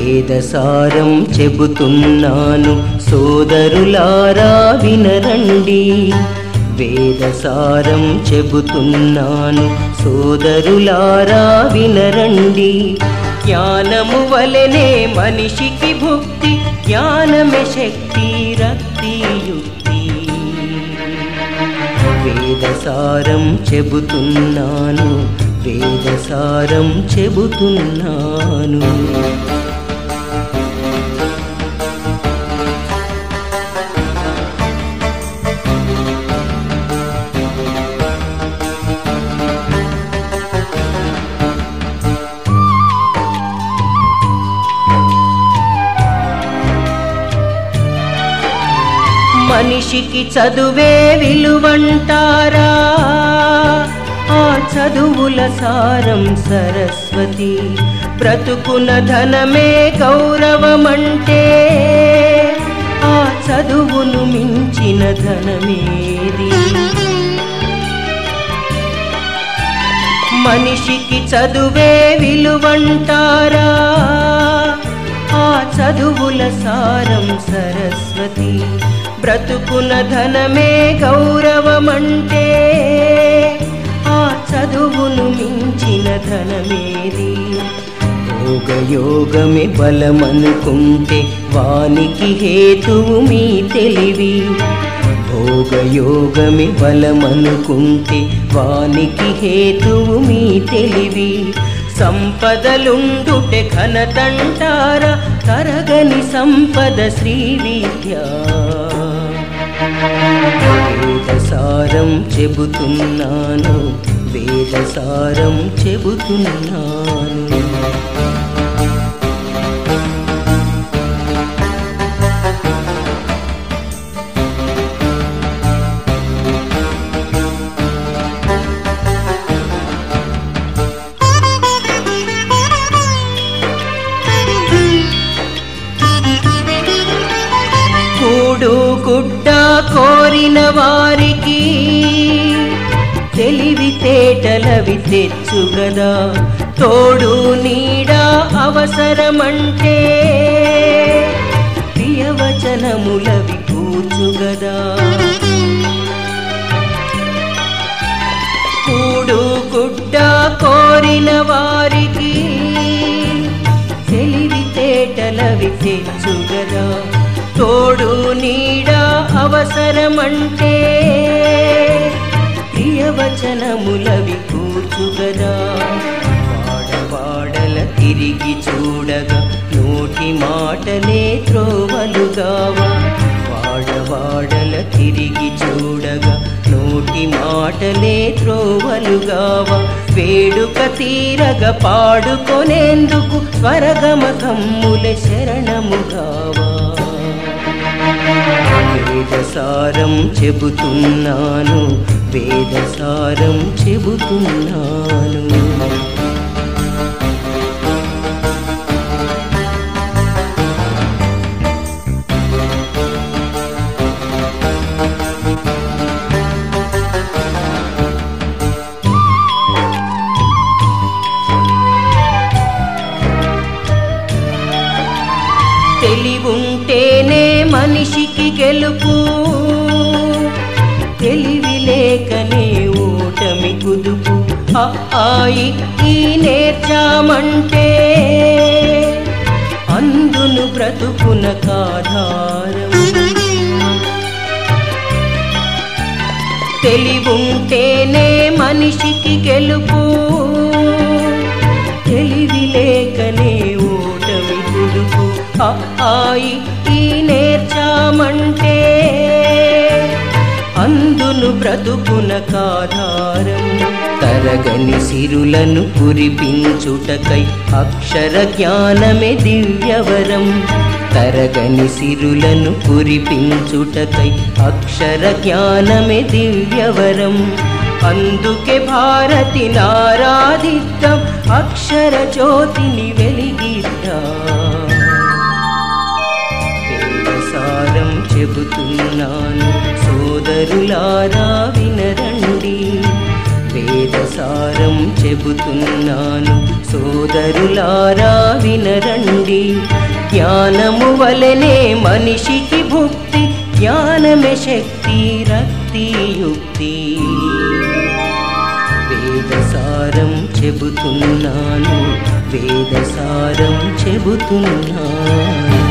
వేదసారం చెబుతున్నాను సోదరులారా వినరండి వేదసారం చెబుతున్నాను సోదరులారా వినరండి జ్ఞానము వలెనే మనిషికి భుక్తి జ్ఞానమే శక్తి రక్తి యుక్తి వేదసారం చెబుతున్నాను వేదసారం చెబుతున్నాను మనిషికి చదువే విలువంటారా ఆ చదువుల సారం సరస్వతి బ్రతుకున ధనమే గౌరవమంటే ఆ చదువును మించిన ధనమేది మనిషికి చదువే విలువంటారా ఆ చదువుల సారం సరస్వతి బ్రతుకున ధనమే గౌరవమంటే ఆ చదువును మించిన ధనమేది భోగయోగమే బలమనుకుంటే వానికి హేతువు మీ తెలివి భోగయోగమే బలమనుకుంటే వానికి హేతువు మీ తెలివి సంపదలుండుటె ఘనతంటారా తరగని సంపద శ్రీ విద్య వేదసారం చెబుతున్నాను వేదసారం చెబుతున్నాను కూడు గుడ్డ కోరిన వారికి తెలివితేటలవి తెచ్చుగదా తోడు నీడ అవసరమంటే ప్రియవచనములవి కూర్చుగదా కూడు గుడ్డ కోరిన వారికి తెలివితేటలవి తెచ్చుగదా తోడు నీడ అవసరమంటే ప్రియవచనములవి కూర్చుగదా వాడవాడల తిరిగి చూడగా నోటి మాటలే త్రోవలుగావా వాడవాడల తిరిగి చూడగా నోటి మాటలే త్రోవలుగావా వేడుక తీరగ పాడుకొనేందుకు స్వరగమకమ్ముల శరణముగావా వేదసారం చెబుతున్నాను వేదసారం చెబుతున్నాను తెలివుంటేనే మనిషికి గెలుపు తెలివి లేకనే ఓటమి కుదుపు ఆ ఆయి ఈ నేర్చామంటే అందును బ్రతుకున కాధారం తెలివుంటేనే మనిషికి గెలుపు తెలివి లేకనే ఓటమి కుదుపు ఆ ఆయి ఈ నేర్చామంటే అందును బ్రతుకున కాధారం తరగని సిరులను కురిపించుటకై అక్షర జ్ఞానమే దివ్యవరం తరగని సిరులను కురిపించుటకై అక్షర జ్ఞానమే దివ్యవరం అందుకే భారతి నారాధిద్దాం అక్షర జ్యోతిని వెలిగిద్దాం వేదసారం చెబుతున్నాను సోదరులారా వినరండి వేదసారం చెబుతున్నాను సోదరులారా వినరండి జ్ఞానము వలనే మనిషికి భుక్తి జ్ఞానమే శక్తి రక్తి యుక్తి వేదసారం చెబుతున్నాను వేదసారం చెబుతున్నాను